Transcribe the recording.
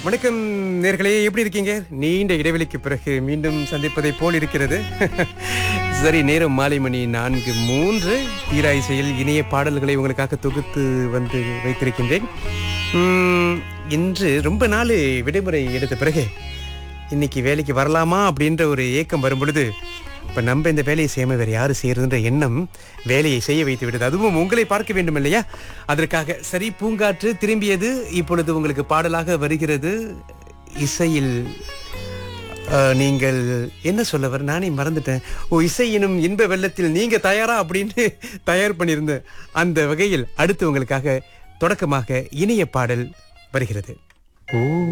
வணக்கம் நேர்களே எப்படி இருக்கீங்க நீண்ட இடைவெளிக்கு பிறகு மீண்டும் சந்திப்பதை போல் இருக்கிறது சரி நேரம் மாலை மணி நான்கு மூன்று தீரா இசையில் இணைய பாடல்களை உங்களுக்காக தொகுத்து வந்து வைத்திருக்கின்றேன் உம், இன்று ரொம்ப நாள் விடுமுறை எடுத்த பிறகு இன்னைக்கு வேலைக்கு வரலாமா அப்படின்ற ஒரு ஏக்கம் வரும் பொழுது இப்போ நம்ம இந்த வேலையை செய்யாமல் வேறு யார் செய்யறதுன்ற எண்ணம் வேலையை செய்ய வைத்து விடுது அதுவும் உங்களை பார்க்க வேண்டும் இல்லையா அதற்காக சரி பூங்காற்று திரும்பியது இப்பொழுது உங்களுக்கு பாடலாக வருகிறது இசையில் அஹ், நீங்கள் என்ன சொல்ல வர நானே மறந்துட்டேன் ஓ இசை எனும் இன்ப வெள்ளத்தில் நீங்க தயாரா அப்படின்னு தயார் பண்ணியிருந்தேன் அந்த வகையில் அடுத்து உங்களுக்காக தொடக்கமாக இனிய பாடல் வருகிறது ஓ